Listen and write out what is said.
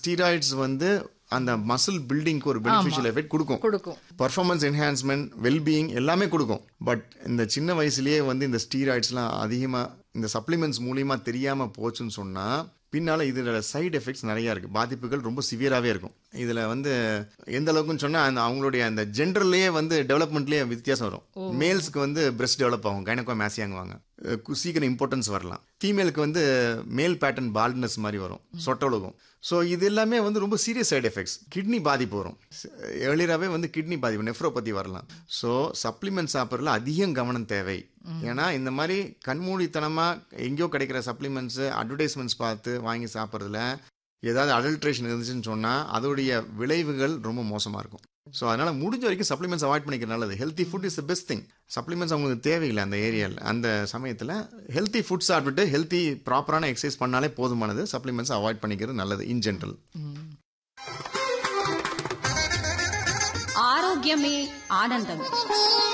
steroids வந்து அந்த muscle பில்டிங்க்கு ஒரு பெனிஃபிஷியல் எஃபெக்ட் கொடுக்கும் கொடுக்கும் பர்ஃபார்மன்ஸ் என்ஹான்ஸ்மெண்ட் வெல்பீயிங் எல்லாமே கொடுக்கும் பட் இந்த சின்ன வயசுலயே வந்து இந்த ஸ்டீராய்ட்ஸ்லாம் அதிகமாக இந்த சப்ளிமெண்ட்ஸ் மூலியமா தெரியாம போச்சுன்னு சொன்னா பின்னால இதுல சைடு எஃபெக்ட்ஸ் நிறைய இருக்கு பாதிப்புகள் ரொம்ப சிவியராகவே இருக்கும் இதுல வந்து எந்த அளவுக்குன்னு சொன்னா அந்த அவங்களுடைய அந்த ஜென்டர்லயே வந்து டெவலப்மெண்ட்லயே வித்தியாசம் வரும் மேல்ஸ்க்கு வந்து பிரஸ்ட் டெவலப் ஆகும் கைனக்கோ மேசியாங்குவாங்க அஹ் கு- சீக்கிரம் இம்பார்ட்டன்ஸ் வரலாம் ஃபீமேலுக்கு வந்து மேல் பேட்டர்ன் பால்ட்னஸ் மாதிரி வரும் சொட்டொழுகும் ஸோ இது எல்லாமே வந்து ரொம்ப சீரியஸ் சைடு எஃபெக்ட்ஸ் கிட்னி பாதிப்பு வரும் ஏர்லியராகவே வந்து கிட்னி பாதிப்பு நெஃப்ரோபதி வரலாம் ஸோ சப்ளிமெண்ட் சாப்பிட்றதுல அதிகம் கவனம் தேவை ஏன்னா இந்த மாதிரி கண்மூடித்தனமாக எங்கேயோ கிடைக்கிற சப்ளிமெண்ட்ஸு அட்வர்டைஸ்மெண்ட்ஸ் பார்த்து வாங்கி சாப்பிட்றதுல ஏதாவது அடல்ட்ரேஷன் இருந்துச்சுன்னு சொன்னால் அதோடைய விளைவுகள் ரொம்ப மோசமாக இருக்கும் ஸோ அதனால் முடிஞ்ச வரைக்கும் சப்ளிமெண்ட்ஸ் அவாய்ட் பண்ணிக்கிறது நல்லது healthy food is the best thing supplements அவங்களுக்கு தேவையில்லை அந்த ஏரியாவில் அந்த சமயத்தில் ஹெல்த்தி ஃபுட் சாப்பிட்டுட்டு ஹெல்த்தி ப்ராப்பரான எக்ஸசைஸ் பண்ணாலே போதுமானது சப்ளிமெண்ட்ஸ் அவாய்ட் பண்ணிக்கிறது நல்லது இன் ஜென்ரல் ஆரோக்கியமே ஆனந்தம்